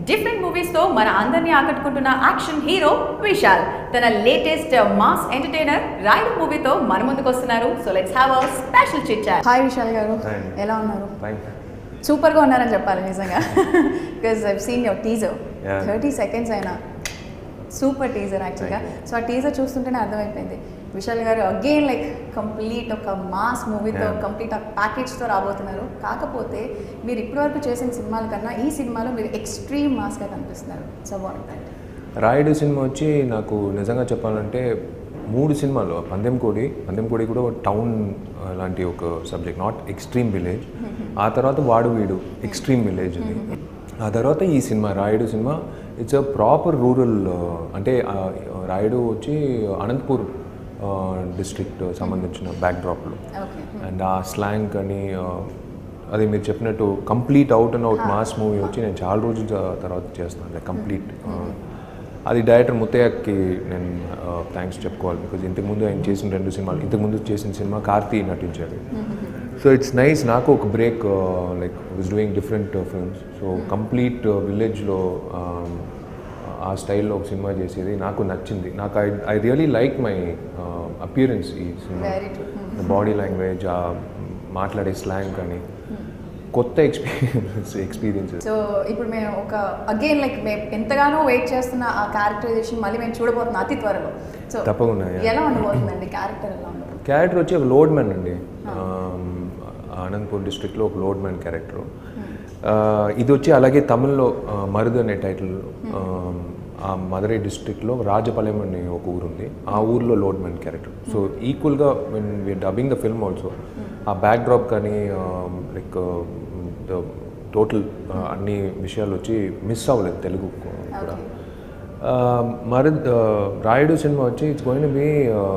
Different movies తో మన అందరినీ ఆకట్టుకుంటున్న యాక్షన్ హీరో విశాల్ తన లేటెస్ట్ మాస్ ఎంటర్టైనర్ రైడ్ మూవీతో మన ముందుకు వస్తున్నారు so let's have a special chit chat hi Vishal గారు Hi. ఎలా ఉన్నారు ఫైన్ సూపర్గా ఉన్నారని చెప్పాలి నిజంగా because I've seen your teaser Yeah. Thirty seconds అయినా సూపర్ టీజర్ యాక్చువల్గా Thank సో ఆ టీజర్ చూస్తుంటేనే అర్థమైపోయింది విశాల్ గారు అగైన్ లైక్ కంప్లీట్ ఒక మాస్ మూవీతో Yeah. కంప్లీట్ ఆ ప్యాకేజ్తో రాబోతున్నారు కాకపోతే మీరు ఇప్పటివరకు చేసిన సినిమాల కన్నా ఈ సినిమాలో మీరు ఎక్స్ట్రీమ్ మాస్గా కనిపిస్తున్నారు సో బాగుంటుంది రాయుడు సినిమా వచ్చి నాకు నిజంగా చెప్పాలంటే మూడు సినిమాలు పందెం కోడి పందెం కోడి కూడా టౌన్ లాంటి ఒక సబ్జెక్ట్ నాట్ ఎక్స్ట్రీమ్ విలేజ్ ఆ తర్వాత వాడు వీడు ఎక్స్ట్రీమ్ విలేజ్ ఇది ఆ తర్వాత ఈ సినిమా రాయుడు సినిమా ఇట్స్ అ ప్రాపర్ రూరల్ అంటే ఆ, రాయుడు వచ్చి అనంతపూర్ డిస్ట్రిక్ట్ సంబంధించిన బ్యాక్డ్రాప్లో ఓకే అండ్ ఆ స్లాంగ్ కానీ ఆ, అది మీరు చెప్పినట్టు complete out and out mass movie వచ్చి నేను చాలా రోజుల త- తర్వాత చేస్తాను లైక్ కంప్లీట్ అది డైరెక్టర్ ముత్తయ్యకి నేను థ్యాంక్స్ చెప్పుకోవాలి బికాజ్ ఇంతకుముందు ఆయన చేసిన రెండు సినిమాలు ఇంతకుముందు చేసిన సినిమా కార్తీ నటించారు సో ఇట్స్ నైస్ నాకు ఒక break like was doing different films so complete విలేజ్లో ఆ స్టైల్లో ఒక సినిమా చేసేది నాకు నచ్చింది నాకు I I really like my appearance ఈ సినిమా వెరీ ట్రూ బాడీ లాంగ్వేజ్ ఆ మాట్లాడే స్లాంగ్ కానీ కొత్త ఎక్స్పీరియన్స్ ఎక్స్పీరియన్సెస్ సో ఇప్పుడు మేము ఒక అగైన్ లైక్ మేము ఎంతగానో వెయిట్ చేస్తున్న ఆ క్యారెక్టరైజేషన్ మళ్ళీ మేము చూడబోతున్నాం అతి త్వరలో సో తప్పకుండా, yeah. ఎలా ఉండబోతుందండి క్యారెక్టర్ ఎలా ఉండబోతుంది క్యారెక్టర్ వచ్చి ఒక లోడ్ మ్యాన్ అండి ఆమ్, అనంతపూర్ డిస్ట్రిక్ట్లో ఒక లోడ్ మ్యాన్ క్యారెక్టర్ ఇది వచ్చి అలాగే తమిళ్లో ఆ, మరుదు అనే టైటిల్ ఆమ్, ఆ మదురై డిస్ట్రిక్ట్లో రాజపాలెం అనే ఒక ఊరు ఉంది ఆ ఊర్లో లోడ్ మ్యాన్ క్యారెక్టర్ సో ఈక్వల్గా when we are dubbing the film also ఆ బ్యాక్ డ్రాప్ కానీ లైక్ ద టోటల్ అన్ని విషయాలు వచ్చి మిస్ అవ్వలేదు తెలుగు కూడా మరి రాయుడు సినిమా వచ్చి ఇట్స్ గోయిన్ బి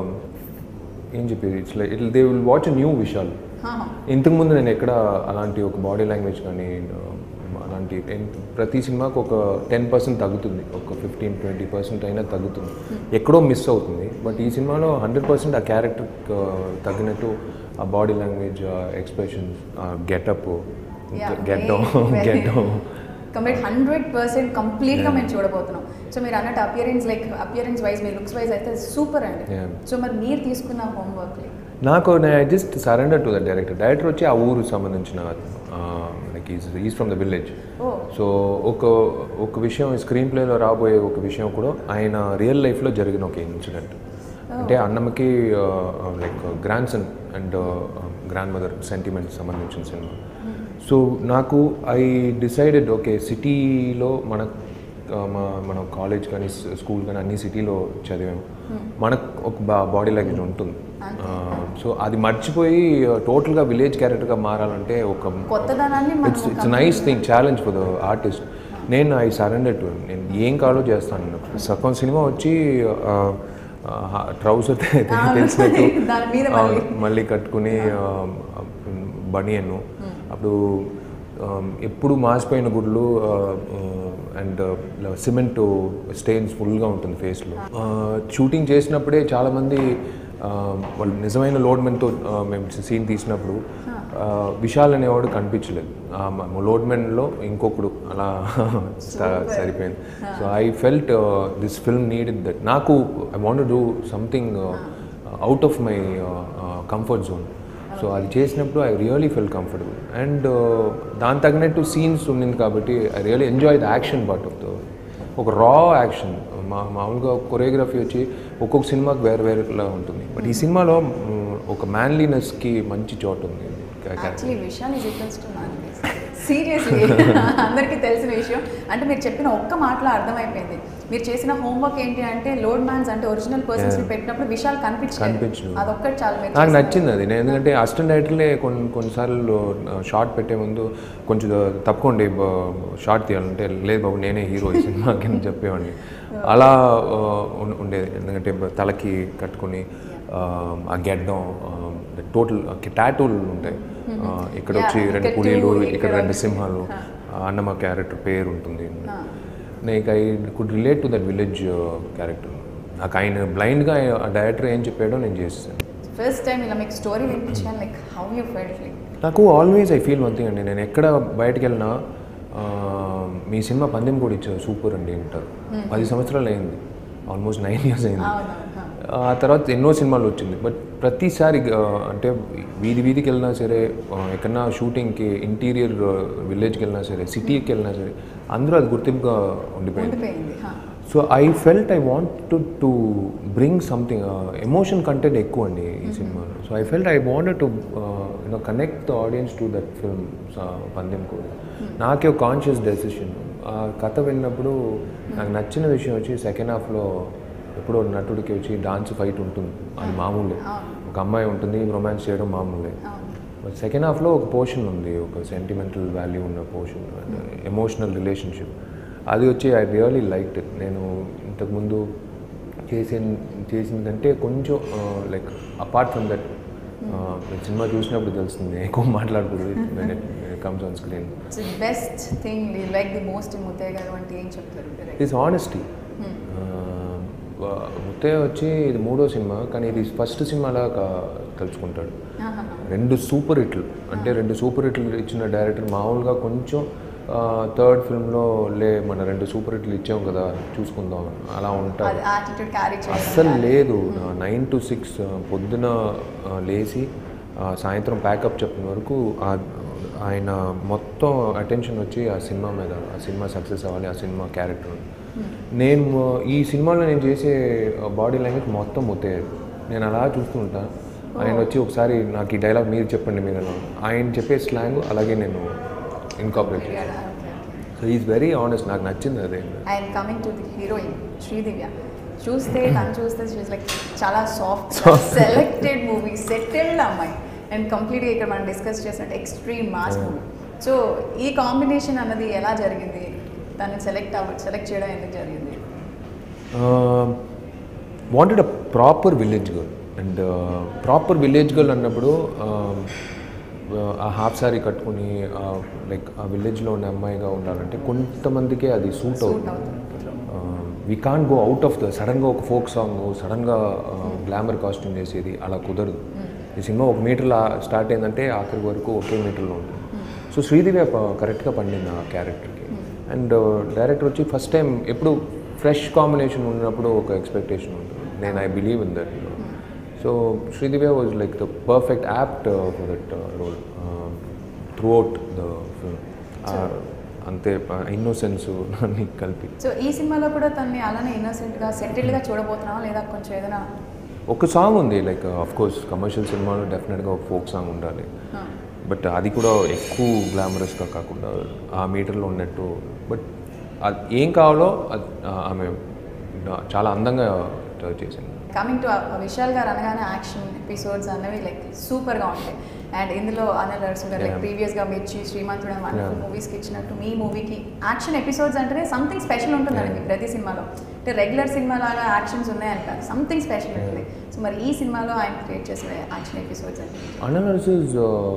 ఏం చెప్పేది it's like it they will watch new విషయాలు ఇంతకుముందు నేను ఎక్కడ అలాంటి ఒక బాడీ లాంగ్వేజ్ కానీ uh, అలాంటి ఎన్- ప్రతి సినిమాకి ఒక టెన్ పర్సెంట్ తగ్గుతుంది ఒక ఫిఫ్టీన్ ట్వంటీ పర్సెంట్ అయినా తగ్గుతుంది ఎక్కడో మిస్ అవుతుంది బట్ ఈ సినిమాలో హండ్రెడ్ పర్సెంట్ ఆ క్యారెక్టర్ తగ్గినట్టు ఆ బాడీ లాంగ్వేజ్ ఎక్స్ప్రెషన్స్ గెటప్ గెడ్డం గెడ్డం కంప్లీట్ హండ్రెడ్ పర్సెంట్ కంప్లీట్గా మేము చూడబోతున్నాం సో మీరు అన్నట్టు అపియరెన్స్ లైక్ అపియరెన్స్ వైజ్ మీ లుక్స్ వైజ్ అయితే సూపర్ అండి Yeah. సో మరి మీరు తీసుకున్న హోంవర్క్ లైక్ నాకు నేను just surrender to the director director వచ్చి ఆ ఊరు సంబంధించిన like is is from the village ఓ సో ఒక ఒక విషయం స్క్రీన్ ప్లేలో రాబోయే ఒక విషయం కూడా ఆయన రియల్ లైఫ్లో జరిగిన ఒక ఇన్సిడెంట్ అంటే అన్నమ్మకి like grandson and grandmother sentiment సంబంధించిన సినిమా సో నాకు ఐ డిసైడెడ్ ఓకే సిటీలో మన ఆ, మా- మనం కాలేజ్ కానీ స్కూల్ కానీ అన్ని సిటీలో చదివాము మనకు ఒక బా బాడీ లాంగ్వేజ్ ఉంటుంది సో అది మర్చిపోయి టోటల్గా విలేజ్ క్యారెక్టర్గా మారాలంటే ఒక కొత్తదనాన్ని మనం it's it's nice thing challenge for the artist నేను ఐ సరెండర్ టు నేను ఏం కావాలో చేస్తాను సగం సినిమా వచ్చి ట్రౌజర్ తెలిసినట్టు దాని మీద ఆ, మళ్ళీ. మళ్ళీ కట్టుకుని బనియన్ను అప్పుడు ఆ, ఎప్పుడు మాసిపోయిన గుడ్లు అండ్ సిమెంట్ స్టెయిన్స్ ఫుల్గా ఉంటుంది ఫేస్లో షూటింగ్ చేసినప్పుడే చాలామంది ఆ, వాళ్ళు నిజమైన లోడ్మెన్తో మేము సీన్ తీసినప్పుడు ఆ, విశాల్ అనేవాడు కనిపించలేదు లోడ్మెన్లో ఇంకొకడు అలా స- సరిపోయింది so I felt this film needed that నాకు I want do something out of my comfort zone so అది చేసినప్పుడు I really felt comfortable and దాని తగినట్టు సీన్స్ ఉండింది కాబట్టి I really enjoy the action part of the ఒక raw action మా మామూలుగా కొరియోగ్రఫీ వచ్చి ఒక్కొక్క సినిమాకి వేరే వేరేలా ఉంటుంది బట్ ఈ సినిమాలో మ్, ఒక మ్యాన్లీనెస్కి మంచి చోటు ఉంది యాక్చువల్లీ విషయాలు ఈజ్ ఈక్వల్స్ టు సీరియస్లీ అందరికీ తెలిసిన విషయం అంటే మీరు చెప్పిన ఒక్క మాటలో అర్థమైపోయింది మీరు చేసిన హోంవర్క్ ఏంటి అంటే లోడ్ మ్యాన్స్ అంటే ఒరిజినల్ పర్సన్స్ పెట్టినప్పుడు విషయాలు కనిపించలేదు కనిపించలేదు. అదొక్కటి చాలా మీరు నాకు చేసిన- నచ్చింది అది నేను ఎందుకంటే అసిస్టెంట్ డైరెక్టర్లే కొన్ని కొన్నిసార్లు షార్ట్ పెట్టే ముందు కొంచెం తప్పకోండి షార్ట్ తీయాలంటే లేదు బాబు నేనే హీరో ఈ సినిమాకి అని చెప్పేవాడిని అలా ఆ, ఉం- ఉండేది ఎందుకంటే తలకి కట్టుకుని ఆ, ఆ గెడ్డం టోటల్ టాటూలు ఉంటాయి ఆ, ఇక్కడ వచ్చి Yeah, రెండు ఇక్కడ పులీలు two, ఇక్కడ ఇక్కడ రెండు ఒక- సింహాలు ఆ, అన్నమ్మ క్యారెక్టర్ పేరు ఉంటుంది Ah. Like I could relate to that village character నాకు ఆయన బ్లైండ్గా ఆ డైరెక్టర్ ఏం చెప్పాడో నేను చేస్తాను ఫస్ట్ టైం ఇలా మీకు స్టోరీ వినిపించాను like how you felt like నాకు always I feel one thing అండి నేను ఎక్కడ బయటకు వెళ్ళినా ఆ, మీ సినిమా పందెం కూడా ఇచ్చారు సూపర్ అండి అంటారు పది సంవత్సరాలు అయింది ఆల్మోస్ట్ నైన్ ఇయర్స్ అయింది అవునవును ఆ తర్వాత ఎన్నో సినిమాలు వచ్చింది బట్ ప్రతిసారి ఆ, అంటే వీధి వీధికి వెళ్ళినా సరే ఆ, ఎక్కడన్నా షూటింగ్కి ఇంటీరియర్ విలేజ్కి వెళ్ళినా సరే సిటీకి వెళ్ళినా సరే అందరూ అది గుర్తింపుగా ఉండిపోయింది ఉండిపోయింది హా. So I felt I want to bring something emotion content ఎక్కువ అండి ఈ సినిమాలో so I felt I wanted to you know connect the audience to that film పందెం కూడా నాకే ఒక కాన్షియస్ డెసిషన్ ఆ కథ విన్నప్పుడు నాకు నచ్చిన విషయం వచ్చి సెకండ్ హాఫ్లో ఎప్పుడో నటుడికి వచ్చి డాన్స్ ఫైట్ ఉంటుంది అది మామూలే ఒక అమ్మాయి ఉంటుంది రొమాన్స్ చేయడం మామూలే అవును బట్ సెకండ్ హాఫ్లో ఒక పోర్షన్ ఉంది ఒక సెంటిమెంటల్ వాల్యూ ఉన్న పోర్షన్ ఎమోషనల్ రిలేషన్షిప్ అది వచ్చి ఐ రియలీ లైక్ నేను ఇంతకుముందు చేసిన చేసిందంటే కొంచెం లైక్ అపార్ట్ ఫ్రమ్ దట్ సినిమా చూసినప్పుడు తెలుస్తుంది ఎక్కువ మాట్లాడకూడదు comes on screen best thing you like the most Muthaiah garu అంటే ఏం చెప్తారు direct? ఇస్ ఆనెస్టీ ముత్తే వచ్చి ఇది మూడో సినిమా కానీ ఇది ఫస్ట్ సినిమాలా తలుచుకుంటాడు ఆహాహా. రెండు సూపర్ హిట్లు అంటే రెండు సూపర్ హిట్లు ఇచ్చిన డైరెక్టర్ మామూలుగా కొంచెం థర్డ్ ఫిల్మ్లో లే మన రెండు సూపర్ హిట్లు ఇచ్చాం కదా చూసుకుందాం అలా ఉంటారు అది యాటిట్యూడ్ క్యారీ చేయడం అస్సలు లేదు నైన్ టు సిక్స్ పొద్దున ఆ, లేచి ఆ, సాయంత్రం ప్యాకప్ చెప్పిన వరకు ఆ- ఆయన మొత్తం అటెన్షన్ వచ్చి ఆ సినిమా మీద ఆ సినిమా సక్సెస్ అవ్వాలి ఆ సినిమా క్యారెక్టర్ నేను ఈ సినిమాలో నేను చేసే బాడీ లాంగ్వేజ్ మొత్తం ముత్తేది నేను అలా చూస్తూ ఉంటా ఆయన వచ్చి ఒకసారి నాకు ఈ డైలాగ్ మీరు చెప్పండి మీరు అలా. ఆయన చెప్పే స్లాంగ్ అలాగే నేను ఇన్కాపరేట్ చేశాను సో ఈజ్ వెరీ ఆనెస్ట్ నాకు నచ్చింది అదే and coming to the heroine Sridivya చూస్తే తను చూస్తే షీస్ లైక్ చాలా సాఫ్ట్ సెలెక్టెడ్ మూవీ సెటిల్డ్ అమ్మాయి అండ్ కంప్లీట్గా ఇక్కడ మనం డిస్కస్ చేసినట్టు ఎక్స్ట్రీమ్ మాస్ మూవీ సో ఈ కాంబినేషన్ అన్నది ఎలా జరిగింది దాన్ని సెలెక్ట్ అవ్వ సెలెక్ట్ చేయడం ఎందుకు జరిగింది wanted a proper village girl and proper village girl అన్నప్పుడు um, ఆ హాఫ్ సారీ కట్టుకుని లైక్ ఆ విలేజ్లో ఉన్న అమ్మాయిగా ఉండాలంటే కొంతమందికే అది సూట్ సూట్ అవుతుంది అవుతుంది we can go out of the సడన్గా ఒక ఫోక్ సాంగ్ సడన్గా గ్లామర్ కాస్ట్యూమ్ చేసేది అలా కుదరదు ఈ సినిమా ఒక మీటర్లో స్టార్ట్ అయిందంటే ఆఖరి వరకు ఒకే మీటర్లో ఉంటుంది సో శ్రీదేవి కరెక్ట్గా పండింది ఆ క్యారెక్టర్కి అండ్ డైరెక్టర్ వచ్చి ఫస్ట్ టైం ఎప్పుడు ఫ్రెష్ కాంబినేషన్ ఉన్నప్పుడు ఒక ఎక్స్పెక్టేషన్ ఉంటుంది నేను I believe in that so Sridivya was like the perfect apt for that role throughout the film అంతే ఇన్నోసెన్స్ అన్ని కలిపి సో ఈ సినిమాలో కూడా తన్ని అలానే ఇన్నోసెంట్గా సెటిల్డ్గా చూడబోతున్నావా లేదా కొంచెం ఏదైనా ఒక సాంగ్ ఉంది లైక్ ఆఫ్ కోర్స్ కమర్షియల్ సినిమాలో డెఫినెట్గా ఒక ఫోక్ సాంగ్ ఉండాలి ఆ, బట్ అది కూడా ఎక్కువ గ్లామరస్గా కాకుండా ఆ మీటర్లో ఉన్నట్టు బట్ అది ఏం కావాలో అది ఆమె చాలా అందంగా చేసింది కమింగ్ టు విశాల్ గారు అనగానే యాక్షన్ ఎపిసోడ్స్ అనేవి లైక్ సూపర్గా ఉంటాయి అండ్ ఇందులో అనిల్ అర్జున్ గారు లైక్ Yeah. ప్రీవియస్గా మిర్చి శ్రీమంతుడు వండర్ఫుల్ Yeah. మూవీస్కి ఇచ్చినట్టు మీ మూవీకి యాక్షన్ ఎపిసోడ్స్ అంటేనే సంథింగ్ స్పెషల్ ఉంటుందండి Yeah. మీ ప్రతి సినిమాలో అంటే రెగ్యులర్ సినిమా లాగా యాక్షన్స్ ఉన్నాయని కాదు సంథింగ్ స్పెషల్ ఉంటుంది సో మరి ఈ సినిమాలో ఆయన క్రియేట్ చేసిన యాక్షన్ ఎపిసోడ్స్ అంటే అనాలిసిస్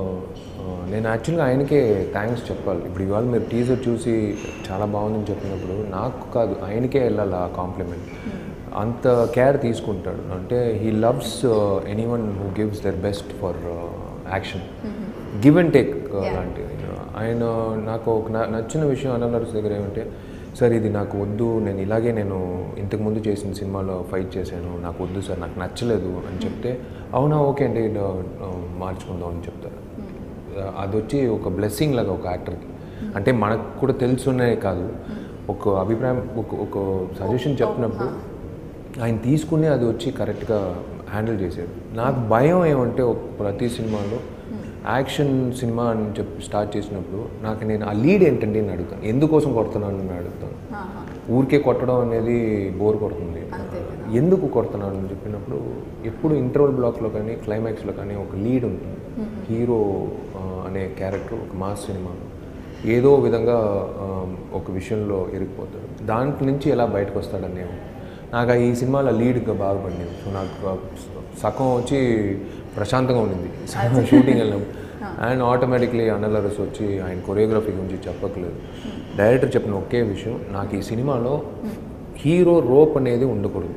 నేను యాక్చువల్గా ఆయనకే థ్యాంక్స్ చెప్పాలి ఇప్పుడు ఇవాళ మీరు టీజర్ చూసి చాలా బాగుందని చెప్పినప్పుడు నాకు కాదు ఆయనకే వెళ్ళాలి ఆ కాంప్లిమెంట్ అంత కేర్ తీసుకుంటాడు అంటే he loves anyone who gives their best for action give and take Yeah. లాంటిది ఆయన నాకు ఒక న- నచ్చిన విషయం అనాలర్స్ దగ్గర ఏమంటే సార్ ఇది నాకు వద్దు నేను ఇలాగే నేను ఇంతకుముందు చేసిన సినిమాలో ఫైట్ చేశాను నాకు వద్దు సార్ నాకు నచ్చలేదు అని చెప్తే అవునా ఓకే అండి ఇది, ఆ, మార్చుకుందాం అని చెప్తారు అది వచ్చి ఒక బ్లెస్సింగ్ లాగా ఒక యాక్టర్కి అంటే మనకు కూడా తెలుసునే కాదు ఒక అభిప్రాయం ఒక ఒక సజెషన్ చెప్పినప్పుడు ఆయన తీసుకుని అది వచ్చి కరెక్ట్గా హ్యాండిల్ చేశారు నాకు భయం ఏమంటే ఒక ప్రతి సినిమాలో యాక్షన్ సినిమా అని చెప్పి స్టార్ట్ చేసినప్పుడు నాకు నేను ఆ లీడ్ ఏంటండి అని అడుగుతాను ఎందుకోసం కొడుతున్నాను అని అడుగుతాను ఆహా. ఊరికే కొట్టడం అనేది బోర్ కొడుతుంది అంతే కదా. ఎందుకు కొడుతున్నాను అని చెప్పినప్పుడు ఎప్పుడు ఇంటర్వల్ బ్లాక్లో కానీ క్లైమాక్స్లో కానీ ఒక లీడ్ ఉంటుంది హీరో ఆ, అనే క్యారెక్టర్ ఒక మాస్ సినిమాలో ఏదో విధంగా ఆ, ఒక విషయంలో ఇరిగిపోతాడు దాంట్లో నుంచి ఎలా బయటకు వస్తాడనే నాకు ఈ సినిమాలో లీడ్గా బాగా పడింది సో నాకు ఆ సగం వచ్చి ప్రశాంతంగా ఉండింది షూటింగ్ వెళ్ళినప్పుడు అండ్ ఆటోమేటిక్లీ అనలరస్ వచ్చి ఆయన కొరియోగ్రఫీ గురించి చెప్పట్లేదు డైరెక్టర్ చెప్పిన ఒకే విషయం నాకు ఈ సినిమాలో హీరో రోప్ అనేది ఉండకూడదు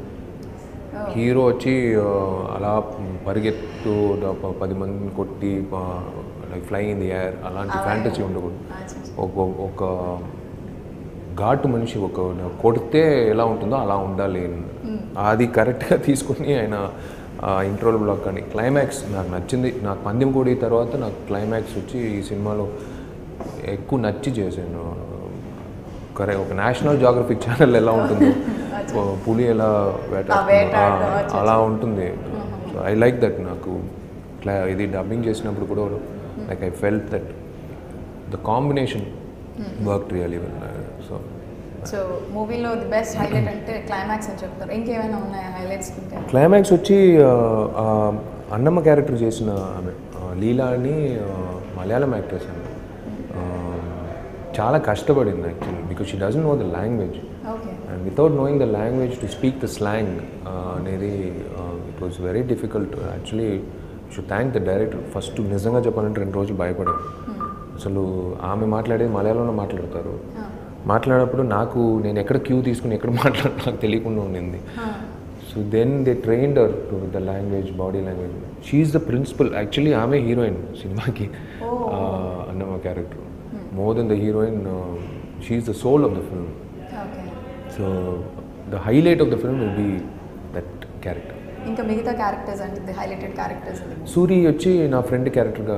హీరో వచ్చి ఆ, అలా పరిగెత్తు ద- ప- పది మందిని కొట్టి like fly in the air అలాంటి ఫ్యాంటసీ ఉండకూడదు అచ్చా. ఒక ఒక ఘాటు మనిషి ఒక కొడితే ఎలా ఉంటుందో అలా ఉండాలి అది కరెక్ట్గా తీసుకుని ఆయన ఇంట్రోల్ బ్లాక్ కానీ క్లైమాక్స్ నాకు నచ్చింది నాకు పందెం కోడి తర్వాత నాకు క్లైమాక్స్ వచ్చి ఈ సినిమాలో ఎక్కువ నచ్చి చేశాను కరెక్ట్ ఒక నేషనల్ జాగ్రఫిక్ ఛానల్ ఎలా ఉంటుంది పులి ఎలా వేట వేటాడడం, అలా ఉంటుంది సో ఐ లైక్ దట్ నాకు ఇట్లా ఇది డబ్బింగ్ చేసినప్పుడు కూడా like I felt that the combination work really well so so మూవీలో ది బెస్ట్ హైలైట్ అంటే క్లైమాక్స్ అని చెప్తారు ఇంకేమైనా ఉన్నాయా హైలైట్స్ ఉంటే క్లైమాక్స్ వచ్చి ఆ, ఆ, అన్నమ్మ క్యారెక్టర్ చేసిన ఆమె ఆ, లీలా అని ఆ, మలయాళం యాక్ట్రెస్ అండి ఆ, చాలా కష్టపడింది actually because she doesn't know the language okay and without knowing the language to speak the slang అనేది it was very difficult actually should thank the director first నిజంగా చెప్పాలంటే రెండు రోజులు భయపడాను అసలు ఆమె మాట్లాడేది మలయాళంలో మాట్లాడతారు మాట్లాడినప్పుడు నాకు నేను ఎక్కడ క్యూ తీసుకుని ఎక్కడ మాట్లాడ నాకు తెలియకుండా ఉండింది so then they trained her to the language body language she's the principal actually ఆమె హీరోయిన్ సినిమాకి Annamma character more than the heroine she's the soul of the film okay so the highlight of the film will be that character ఇంకా మిగతా characters అంటే highlighted characters Suri వచ్చి నా friend క్యారెక్టర్గా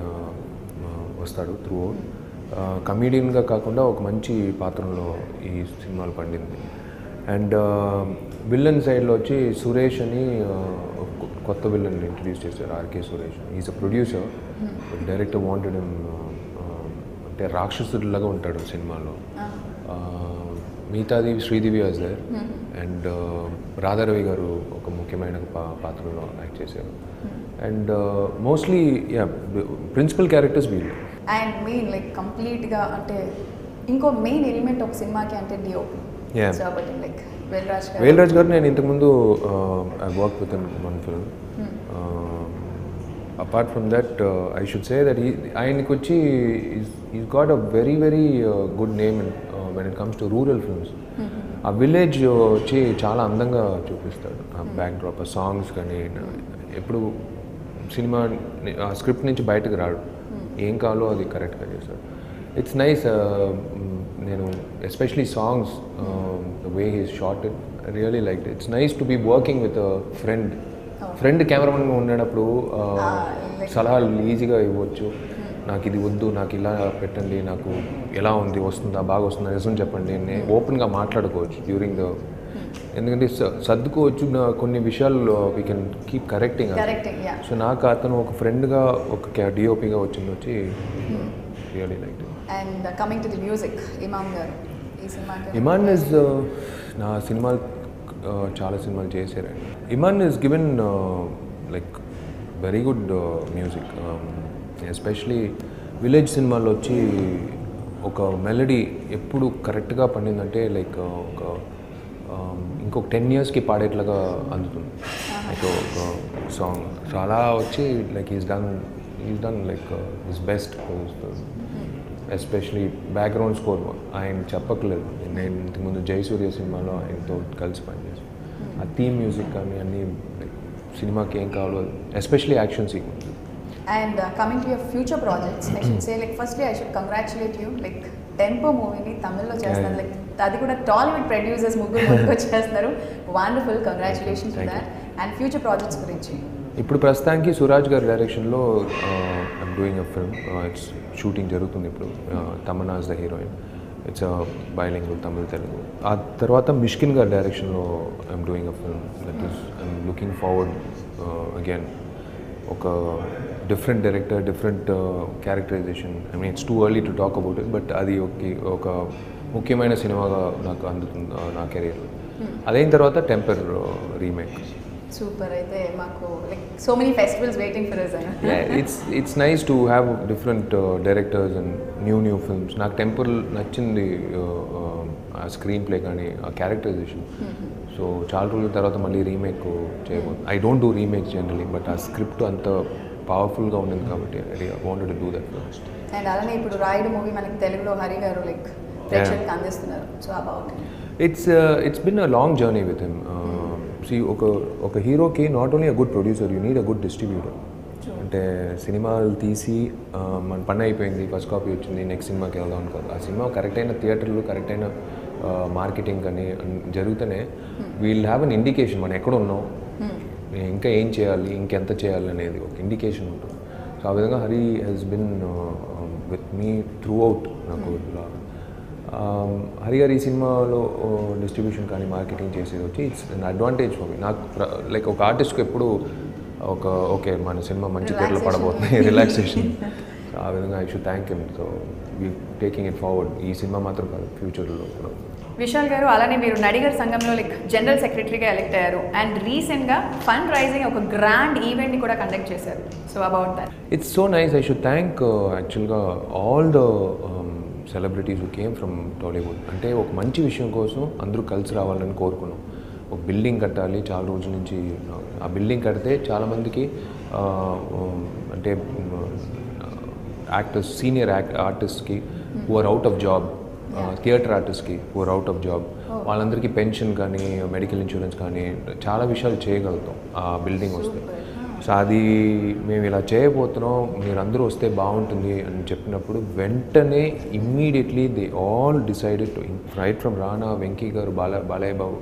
వస్తాడు through కమీడియన్గా కాకుండా ఒక మంచి పాత్రలో ఈ సినిమాలు పండింది అండ్ విల్లన్ సైడ్లో వచ్చి సురేష్ అని uh, ఒక కొ- కొత్త విల్లన్ ఇంట్రడ్యూస్ చేశారు RK Suresh is a producer director wanted అంటే రాక్షసుడిలాగా ఉంటాడు సినిమాలో Uh, మిగతాది Sridevi was there and Radharavi garu ఒక ముఖ్యమైన పా- పాత్రలో యాక్ట్ చేశారు and mostly yeah principal characters వీళ్ళు అండ్ మెయిన్ లైక్ కంప్లీట్గా అంటే ఇంకో మెయిన్ ఎలిమెంట్ ఒక సినిమాకి అంటే DOP Yeah. So but like Velraj garu Velraj garu నేను ఇంతకుముందు I work with one film apart from that I should say that ఆయనకి వచ్చి is got a very very good name when it comes to rural films ఆ village వచ్చి చాలా అందంగా చూపిస్తాడు ఆ బ్యాక్ డ్రాప్ ఆ సాంగ్స్ కానీ ఎప్పుడు సినిమా ఆ స్క్రిప్ట్ నుంచి బయటకు రాడు ఏం కావాలో అది కరెక్ట్గా చేస్తాడు ఇట్స్ నైస్ నేను especially songs the way he's shot it really like it's nice to be working with friend friend కెమెరామెన్గా ఉండేటప్పుడు uh, సలహాలు ఈజీగా ఇవ్వచ్చు నాకు ఇది వద్దు నాకు ఇలా పెట్టండి నాకు ఎలా ఉంది వస్తుందా బాగా వస్తుందా నిజం చెప్పండి నేను ఓపెన్గా మాట్లాడుకోవచ్చు డ్యూరింగ్ ద ఎందుకంటే స- సర్దుకోవచ్చు నా కొన్ని విషయాలు we can keep correcting correcting yeah so నాకు అతను ఒక ఫ్రెండ్గా ఒక డిఓపిగా వచ్చింది వచ్చి really like and coming to the music Imman garu ఈ సినిమాకి ఇమాన్ ఇస్ నా సినిమాలు uh, చాలా సినిమాలు చేశారండి Imman is given like very good music especially village సినిమాల్లో వచ్చి ఒక మెలడీ ఎప్పుడు కరెక్ట్గా పండిందంటే లైక్ ఒక um, ఇంకొక టెన్ ఇయర్స్కి పాడేట్లాగా అందుతుంది లైక్ ఒక సాంగ్ సో అలా వచ్చి like is done is done like his best especially background score ఆయన చెప్పట్లేదు నేను ఇంతకుముందు జయసూర్య సినిమాలో ఆయనతో కలిసి పనిచేసాను ఆ థీమ్ మ్యూజిక్ కానీ అన్నీ like, సినిమాకి ఏం కావాలో especially action sequence and coming to your future projects I should say like firstly I should congratulate you like tempo మూవీని తమిళ్లో చేస్తున్నారు లైక్ అది కూడా టాలీవుడ్ ప్రొడ్యూసర్స్ ముగ్గురు ముందుకు చేస్తున్నారు wonderful congratulation to Thank you. That and future projects గురించి ఇప్పుడు ప్రస్తుతానికి సురాజ్ గారి డైరెక్షన్లో I'm doing a film it's shooting జరుగుతుంది ఇప్పుడు Tamannaah's the heroine it's bilingual Tamil Telugu ఆ తర్వాత మిష్కిన్ గారి డైరెక్షన్లో I'm doing a film that is I'm looking forward again ఒక different director different characterization I mean it's too early to talk about it but అది ఒక ఒక ముఖ్యమైన సినిమాగా నాకు అందుతుంది uh, నా కెరీర్లో అదైన తర్వాత టెంపర్ రీమేక్ సూపర్ అయితే మాకు like so many festivals waiting for us yeah, it's it's nice to have different uh, directors and new new films. నాకు టెంపుల్ నచ్చింది uh, uh, ఆ స్క్రీన్ ప్లే కానీ ఆ క్యారెక్టరైజేషన్ సో చాలా రోజుల తర్వాత మళ్ళీ రీమేక్ చేయబోదు I don't do remake generally but ఆ స్క్రిప్ట్ అంత పవర్ఫుల్గా ఉండింది కాబట్టి I wanted to do that first and అలానే ఇప్పుడు రాయుడు మూవీ మనకి తెలుగులో హరి గారు లైక్ ప్రేక్షకులకు అందిస్తున్నారు so about it's it's been a long journey with him see ఒక ఒక హీరోకి not only a good producer you need a good distributor అంటే సినిమాలు తీసి ఆ, మన పని అయిపోయింది ఫస్ట్ కాపీ వచ్చింది నెక్స్ట్ సినిమాకి వెళ్దాం అనుకోరు ఆ సినిమా కరెక్ట్ అయిన థియేటర్లు కరెక్ట్ అయిన మార్కెటింగ్ కానీ అన్- జరుగుతూనే వీల్ హ్యావ్ అన్ ఇండికేషన్ మనం ఎక్కడ ఉన్నాం ఇంకా ఏం చేయాలి ఇంకెంత చేయాలి అనేది ఒక ఇండికేషన్ ఉంటుంది సో ఆ విధంగా Hari he's been with me throughout నాకు ఇలా Um, హరి గారు ఈ సినిమాలో డిస్ట్రిబ్యూషన్ కానీ మార్కెటింగ్ చేసేది వచ్చి it's an advantage for me నాకు లైక్ ఒక ఆర్టిస్ట్కి ఎప్పుడు ఒక ఓకే మన సినిమా మంచి పేర్లు పడబోతుంది రిలాక్సేషన్ సో ఆ విధంగా I should thank him so we taking it forward ఈ సినిమా మాత్రం కాదు ఫ్యూచర్లో కూడా విశాల్ గారు అలానే మీరు నడిగర్ సంఘంలో లైక్ జనరల్ సెక్రటరీగా ఎలెక్ట్ అయ్యారు అండ్ రీసెంట్గా ఫండ్ రైజింగ్ ఒక గ్రాండ్ ఈవెంట్ని కూడా కండక్ట్ చేశారు so about that it's so nice I should thank యాక్చువల్గా all the celebrities who came from Tollywood అంటే ఒక మంచి విషయం కోసం అందరూ కలిసి రావాలని కోరుకున్నాం ఒక బిల్డింగ్ కట్టాలి చాలా రోజుల నుంచి ఆ బిల్డింగ్ కడితే చాలామందికి అంటే యాక్టర్స్ సీనియర్ యాక్ట్ ఆర్టిస్ట్కి who are out of job theatre ఆర్టిస్ట్కి who are out of job వాళ్ళందరికీ పెన్షన్ కానీ మెడికల్ ఇన్సూరెన్స్ కానీ చాలా విషయాలు చేయగలుగుతాం ఆ బిల్డింగ్ వస్తే సో అది మేము ఇలా చేయబోతున్నాం మీరందరూ వస్తే బాగుంటుంది అని చెప్పినప్పుడు వెంటనే immediately they all decided to right from Rana Venky garu Bala Balayya Babu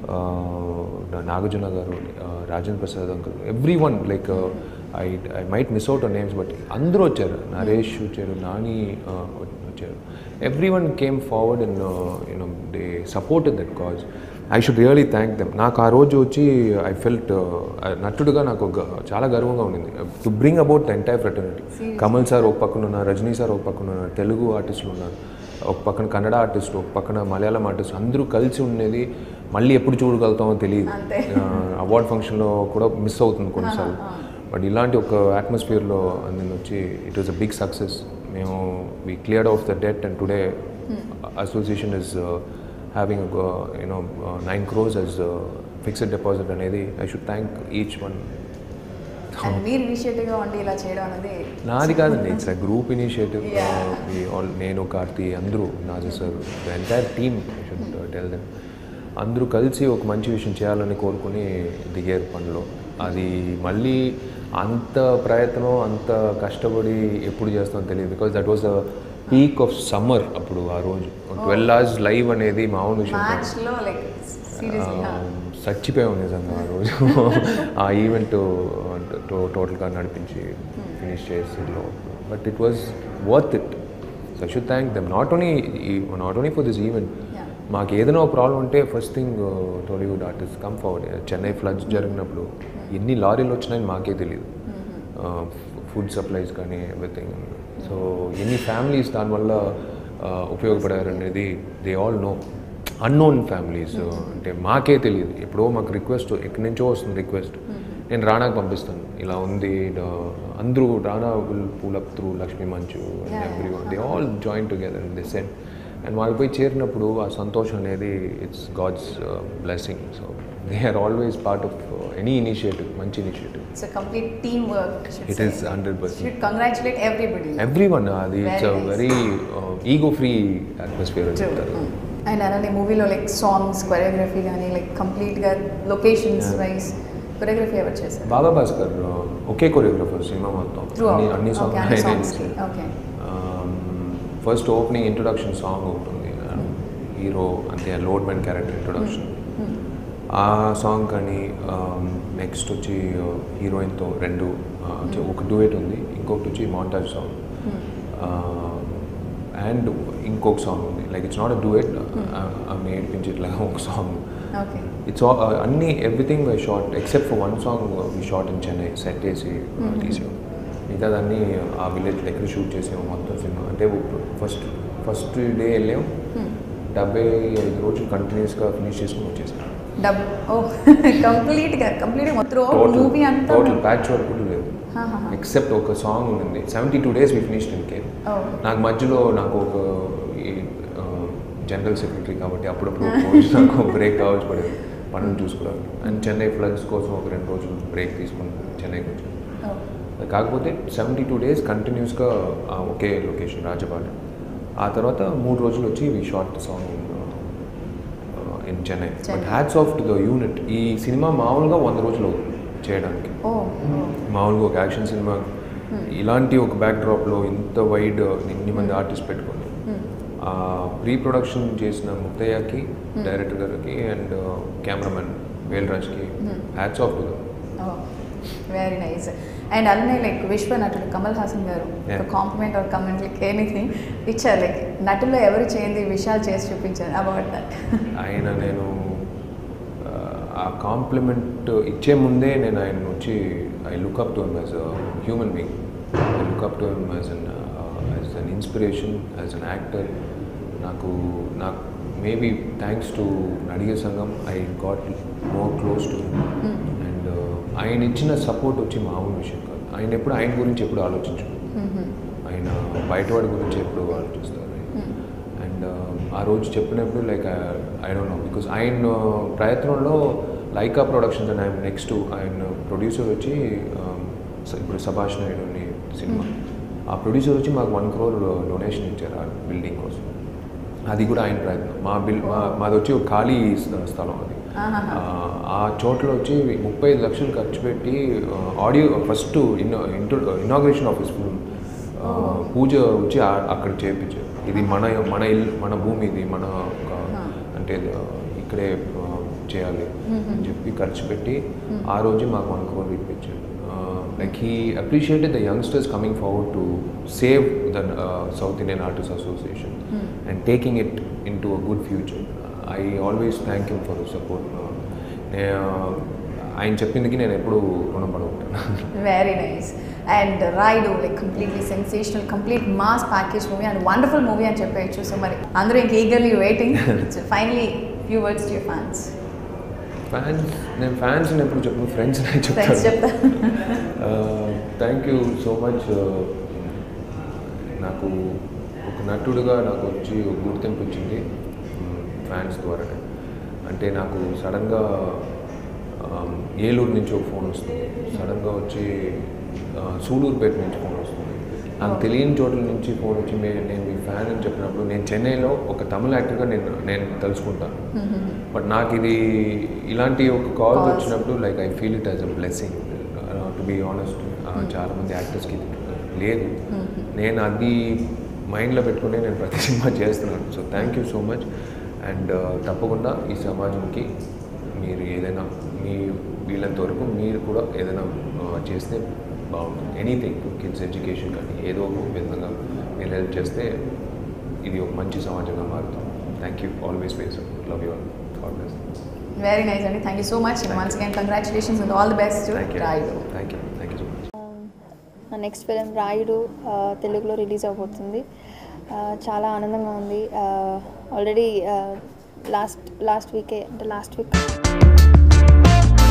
ఆ, నాగార్జున గారు ఆ, Rajendra Prasad uncle everyone like I I might miss out names but అందరూ వచ్చారు నరేష్ వచ్చారు నాని ఆ, వచ్చారు everyone came forward and you know they supported that cause I should really thank them నాకు ఆ రోజు వచ్చి ఐ ఫెల్ట్ నటుడుగా నాకు గ- చాలా గర్వంగా ఉండింది to bring about the entire fraternity Kamal sir ఒక పక్కన ఉన్నారు రజనీ సార్ ఒక పక్కన ఉన్నారు తెలుగు ఆర్టిస్టులు ఉన్నారు ఒక పక్కన కన్నడ ఆర్టిస్ట్ ఒక పక్కన మలయాళం ఆర్టిస్ట్ అందరూ కలిసి ఉండేది మళ్ళీ ఎప్పుడు చూడగలుగుతామో తెలియదు అవార్డ్ ఫంక్షన్లో కూడా మిస్ అవుతుంది కొన్నిసార్లు బట్ ఇలాంటి ఒక అట్మాస్ఫియర్లో నేను వచ్చి it was a big success మేము we cleared off the debt and today association is having you know nine crores as fixed deposit అనేది I should thank each one and మీరు ఇనిషియేటివ్గా ఉండి ఇలా చేయడం అనేది నాది కాదండి it's a group initiative Yeah. All నేను కార్తీ అందరూ Nasser sir the entire team should tell them అందరూ కలిసి ఒక మంచి విషయం చేయాలని కోరుకుని దిగారు పనిలో అది మళ్ళీ అంత ప్రయత్నం అంత కష్టపడి ఎప్పుడు చేస్తామో తెలియదు because that was the peak of summer అప్పుడు ఆ రోజు ట్వెల్వ్ అవర్స్ లైవ్ అనేది మామూలు విషయం కాదు. మ్యాచ్లో లైక్ సీరియస్లీ చచ్చిపోయాం నిజంగా ఆ రోజు ఆ ఈవెంట్ టోటల్గా నడిపించి ఫినిష్ చేసిలో but it was worth it so should thank them not only not only for this event మాకు ఏదైనా ఒక ప్రాబ్లం ఉంటే first thing Tollywood artist come forward Chennai floods జరిగినప్పుడు ఎన్ని లారీలు వచ్చినాయని మాకే తెలియదు ఫుడ్ సప్లైస్ కానీ ఎవ్రీథింగ్ సో ఎన్ని ఫ్యామిలీస్ దానివల్ల uh, ఉపయోగపడారు అనేది they all no unknown families అంటే మాకే తెలియదు ఎప్పుడో మాకు రిక్వెస్ట్ ఎక్కడి నుంచో వస్తుంది రిక్వెస్ట్ నేను రానాకు పంపిస్తాను ఇలా ఉంది డ- అందరూ Rana will pool up through Lakshmi Manchu and everyone they all join together in the set and వాళ్ళు పోయి చేరినప్పుడు ఆ సంతోషం అనేది it's God's blessing so they are always part of any initiative మంచి initiative it's complete team work it is hundred percent should congratulate everybody everyone అది it's Very nice. Very ego free atmosphere అని చెప్తారు and అలానే మూవీలో like songs choreography కానీ like కంప్లీట్గా locations wise choreography ఎవరు చేశారు బాబా భాస్కర్ ఒకే కొరియోగ్రఫర్ సినిమా మొత్తం Throughout. అన్ని అన్ని Okay, అన్ని సాంగ్స్ songs కి. Okay. First opening introduction song ఉంటుంది హీరో అంటే లోడ్ మ్యాన్ క్యారెక్టర్ ఇంట్రొడక్షన్ ఆ సాంగ్ కానీ నెక్స్ట్ వచ్చి హీరోయిన్తో రెండు uh, వచ్చి ఒక డూయట్ ఉంది ఇంకొకటి వచ్చి మాంటాజ్ సాంగ్ అండ్ ఇంకొక సాంగ్ ఉంది like it's not a duet ఆమె ఏడిపించేట్లా ఒక సాంగ్ ఓకే ఇట్స్ ఆల్ అన్ని everything we shot except for one song we shot in Chennai set వేసి తీసాం మిగతాదన్నీ ఆ విలేజ్ దగ్గర షూట్ చేసాము మొత్తం సినిమా అంటే ఫస్ట్ ఫస్ట్ డే వెళ్ళాం డెబ్బై ఐదు రోజులు కంటిన్యూస్గా ఫినిష్ చేసుకుని వచ్చేసాం డబ్ ఓ కంప్లీట్గా కంప్లీట్గా మొత్తం మూవీ అంతా టోటల్ ప్యాచ్ వర్క్ కూడా లేదు హా, హా, హా. ఎక్సెప్ట్ ఒక సాంగ్ ఉంది seventy two days we finished in కేర్ ఓ నాకు మధ్యలో నాకు ఒక ఈ జనరల్ సెక్రటరీ కాబట్టి అప్పుడప్పుడు ఒక రోజు నాకు బ్రేక్ కావాల్సి పడేది పనులు చూసుకోవడానికి అండ్ చెన్నై ఫ్లడ్స్ కోసం ఒక రెండు రోజులు బ్రేక్ తీసుకుని చెన్నైకి వచ్చాను ఓ కాకపోతే సెవెంటీ టూ డేస్ కంటిన్యూస్గా ఒకే లొకేషన్ రాజపాలెం ఆ తర్వాత మూడు రోజులు వచ్చి we shot song in Chennai but Chennai. Hats off to the unit ఈ సినిమా మామూలుగా వంద రోజులు అవుతుంది చేయడానికి ఓ మామూలుగా ఒక యాక్షన్ సినిమా ఇలాంటి ఒక బ్యాక్ డ్రాప్లో ఇంత వైడ్ ఇన్ని మంది ఆర్టిస్ట్ పెట్టుకొని ఆ ప్రీ ప్రొడక్షన్ చేసిన ముత్తయ్యకి డైరెక్టర్ గారికి అండ్ కెమెరామెన్ వేల్రాజ్కి hats off to them very nice and అలానే లైక్ విశ్వ నటుడు కమల్ హాసన్ గారు Yeah. Compliment or comment like anything ఇచ్చారు లైక్ నటుల్లో ఎవరు చేయండి విషయాలు చేసి చూపించారు అబౌట్ దట్ ఆయన నేను ఆ, ఆ కాంప్లిమెంట్ ఇచ్చే ముందే నేను ఆయన వచ్చి I look up to him as a human being I look up to him as an as an inspiration as an actor నాకు నాకు maybe thanks to Nadigar Sangam I got more close to and ఆయన ఇచ్చిన support వచ్చి మామూలు విషయం కాదు ఆయన ఎప్పుడు ఆయన గురించి ఎప్పుడు ఆలోచించు ఆయన బయటవాడి గురించి ఎప్పుడు ఆలోచిస్తారు అండ్ ఆ రోజు చెప్పినప్పుడు like I don't know because ఆయన ప్రయత్నంలో లైకా ప్రొడక్షన్స్ అండ్ ఆయన నెక్స్ట్ ఆయన ప్రొడ్యూసర్ వచ్చి um, స- ఇప్పుడు సభాష్ నాయుడు అని సినిమా ఆ ప్రొడ్యూసర్ వచ్చి మాకు వన్ క్రోర్ డొనేషన్ ఇచ్చారు ఆ బిల్డింగ్ కోసం అది కూడా ఆయన ప్రయత్నం మా బిల్ మా మాది వచ్చి ఒక ఖాళీ స్థ- స్థలం అది ఆహాహా. ఆ, ఆ చోట్ల వచ్చి ముప్పై ఐదు లక్షలు ఖర్చు పెట్టి ఆడియో ఫస్ట్ ఇన్నో ఇనాగ్రేషన్ ఆఫీస్ ఫిల్మ్ పూజ వచ్చి ఆ- అక్కడ చేయించారు ఇది మన మన ఇల్లు మన భూమి ఇది మన ఒక అంటే ఆ, ఇక్కడే ఆ, చేయాలి అని చెప్పి ఖర్చు పెట్టి ఆ రోజు మాకు వన్ క్రోర్ ఇప్పించారు like he appreciated the youngsters coming forward to save the south Indian artist association and taking it into a good future I always thank you for support ఆయన చెప్పిందికి నేను ఎప్పుడు రుణపడి ఉంటాను very nice and Rayudu like completely sensational complete mass package movie and wonderful movie అని చెప్పేయచ్చు so మరి అందరూ ఇంక eagerly waiting finally few words to fans fans నేను ఫ్యాన్స్ ఎప్పుడు చెప్పను ఫ్రెండ్స్ ఫ్రెండ్స్ చెప్తాను చెప్తా థ్యాంక్ యూ సో మచ్ నాకు ఒక నటుడుగా నాకు వచ్చి ఒక గుర్తింపు వచ్చింది ఫ్యాన్స్ ద్వారానే అంటే నాకు సడన్గా ఏలూరు నుంచి ఒక ఫోన్ వస్తుంది సడన్గా వచ్చి ఆ, సూలూరుపేట నుంచి ఫోన్ వస్తుంది నాకు తెలియని చోట్ల నుంచి ఫోన్ వచ్చి మే నేను మీ ఫ్యాన్ అని చెప్పినప్పుడు నేను చెన్నైలో ఒక తమిళ యాక్టర్గా నేను నేను తెలుసుకుంటాను బట్ నాకు ఇది ఇలాంటి ఒక కాల్ Calls. వచ్చినప్పుడు like I feel it as a blessing to be honest చాలామంది యాక్టర్స్కి లేదు నేను అది మైండ్లో పెట్టుకుని నేను ప్రతి సినిమా చేస్తున్నాను so thank you so much and తప్పకుండా ఈ సమాజంకి మీరు ఏదైనా మీ వీళ్ళంత వరకు మీరు కూడా ఏదైనా uh, చేస్తే బాగుంటుంది ఎనీథింగ్ కిడ్స్ ఎడ్యుకేషన్ కానీ ఏదో ఒక విధంగా మీరు హెల్ప్ చేస్తే ఇది ఒక మంచి సమాజంగా మారుతుంది thank you always ways love you all God bless very nice అండి thank you so much once again congratulations and all the best thank you Rayudu thank you thank you so much నా next film Rayudu ఆ, తెలుగులో release అవబోతుంది ఆ, చాలా ఆనందంగా ఉంది already last last వీకే అంటే లాస్ట్ వీక్